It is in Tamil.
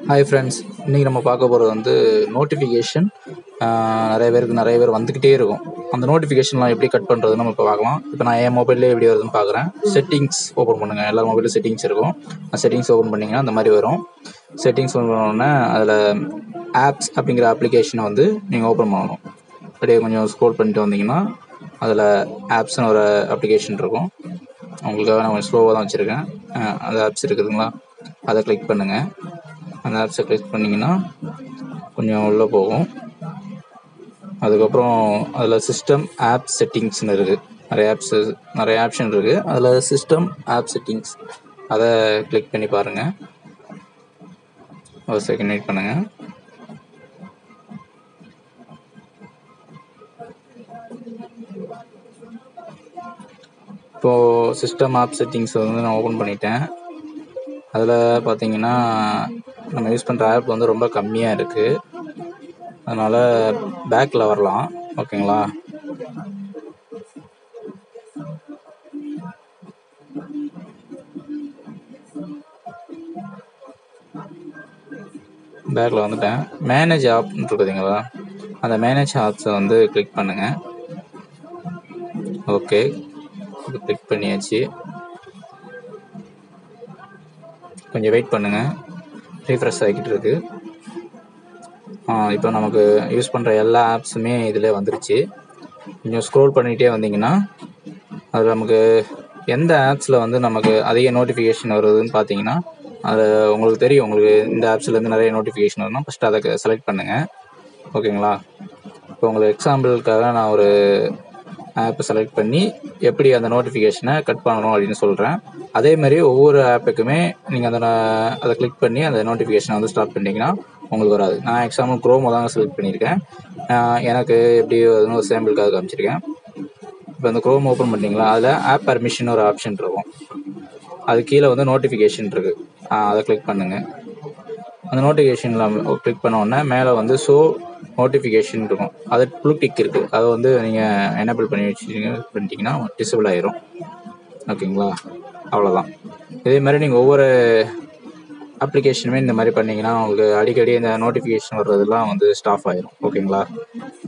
ஹாய் ஃப்ரெண்ட்ஸ் இன்றைக்கி நம்ம பார்க்க போகிறது வந்து நோட்டிஃபிகேஷன் நிறைய பேருக்கு நிறைய பேர் வந்துக்கிட்டே இருக்கும் அந்த நோட்டிஃபிகேஷன்லாம் எப்படி கட் பண்ணுறதுன்னு நம்ம இப்போ பார்க்கலாம் இப்போ நான் என் மொபைல்லே எப்படி வருதுன்னு பார்க்குறேன் செட்டிங்ஸ் ஓப்பன் பண்ணுங்கள் எல்லா மொபைலும் செட்டிங்ஸ் இருக்கும் செட்டிங்ஸ் ஓப்பன் பண்ணிங்கன்னா அந்த மாதிரி வரும் செட்டிங்ஸ் ஓப்பன் பண்ணோடனே அதில் ஆப்ஸ் அப்படிங்கிற அப்ளிகேஷனை வந்து நீங்கள் ஓப்பன் பண்ணணும் அப்படியே கொஞ்சம் ஸ்க்ரோல் பண்ணிட்டு வந்தீங்கன்னா அதில் ஆப்ஸ்னு ஒரு அப்ளிகேஷன் இருக்கும் உங்களுக்காக நான் கொஞ்சம் ஸ்லோவாக தான் வச்சுருக்கேன் அந்த ஆப்ஸ் இருக்குதுங்களா அதை கிளிக் பண்ணுங்கள் அந்த ஆப்ஸை கிளிக் பண்ணிங்கன்னா கொஞ்சம் உள்ளே போகும் அதுக்கப்புறம் அதில் சிஸ்டம் ஆப் செட்டிங்ஸ்னு இருக்குது நிறைய ஆப்ஸ் நிறைய ஆப்ஷன் இருக்குது அதில் சிஸ்டம் ஆப் செட்டிங்ஸ் அதை கிளிக் பண்ணி பாருங்கள் ஒரு செகண்ட் வெயிட் பண்ணுங்கள் இப்போது சிஸ்டம் ஆப் செட்டிங்ஸ் வந்து நான் ஓப்பன் பண்ணிட்டேன் அதில் பார்த்தீங்கன்னா நம்ம யூஸ் பண்ணுற ஆப் வந்து ரொம்ப கம்மியாக இருக்குது அதனால் பேக்கில் வரலாம் ஓகேங்களா பேக்கில் வந்துட்டேன் மேனேஜ் ஆப்னு இருக்குதுங்களா அந்த மேனேஜ் ஆப்ஸை வந்து கிளிக் பண்ணுங்கள் ஓகே கிளிக் பண்ணியாச்சு கொஞ்சம் வெயிட் பண்ணுங்கள் ரீஃப்ரெஷ் ஆகிக்கிட்டு இருக்கு இப்போ நமக்கு யூஸ் பண்ணுற எல்லா ஆப்ஸுமே இதில் வந்துருச்சு கொஞ்சம் ஸ்க்ரோல் பண்ணிகிட்டே வந்தீங்கன்னா அது நமக்கு எந்த ஆப்ஸில் வந்து நமக்கு அதிக நோட்டிஃபிகேஷன் வருதுன்னு பார்த்தீங்கன்னா அது உங்களுக்கு தெரியும் உங்களுக்கு இந்த ஆப்ஸ்லேருந்து நிறைய நோட்டிஃபிகேஷன் வரும்னா ஃபஸ்ட்டு அதை செலக்ட் பண்ணுங்கள் ஓகேங்களா இப்போ உங்களுக்கு எக்ஸாம்பிளுக்காக நான் ஒரு ஆப்பை செலக்ட் பண்ணி எப்படி அந்த நோட்டிஃபிகேஷனை கட் பண்ணணும் அப்படின்னு சொல்கிறேன் அதே மாதிரி ஒவ்வொரு ஆப்புக்குமே நீங்கள் அந்த அதை கிளிக் பண்ணி அந்த நோட்டிஃபிகேஷனை வந்து ஸ்டார்ட் பண்ணிட்டீங்கன்னா உங்களுக்கு வராது நான் எக்ஸாம்பிள் க்ரோமோ தாங்க செலக்ட் பண்ணியிருக்கேன் எனக்கு எப்படி வருதுன்னு ஒரு சாம்பிளுக்காக காமிச்சிருக்கேன் இப்போ அந்த க்ரோம் ஓப்பன் பண்ணிட்டீங்களா அதில் ஆப் பர்மிஷன் ஒரு ஆப்ஷன் இருக்கும் அது கீழே வந்து நோட்டிஃபிகேஷன் இருக்குது அதை கிளிக் பண்ணுங்கள் அந்த நோட்டிஃபிகேஷனில் கிளிக் பண்ண உடனே மேலே வந்து ஷோ நோட்டிஃபிகேஷன் இருக்கும் அது ப்ளூ டிக் இருக்குது அதை வந்து நீங்கள் எனேபிள் பண்ணி வச்சுட்டீங்க பண்ணிட்டீங்கன்னா டிசபிள் ஆயிரும் ஓகேங்களா அவ்வளோதான் இதே மாதிரி நீங்கள் ஒவ்வொரு அப்ளிகேஷனுமே இந்த மாதிரி பண்ணிங்கன்னா உங்களுக்கு அடிக்கடி இந்த நோட்டிஃபிகேஷன் வர்றதெல்லாம் வந்து ஸ்டாப் ஆயிரும் ஓகேங்களா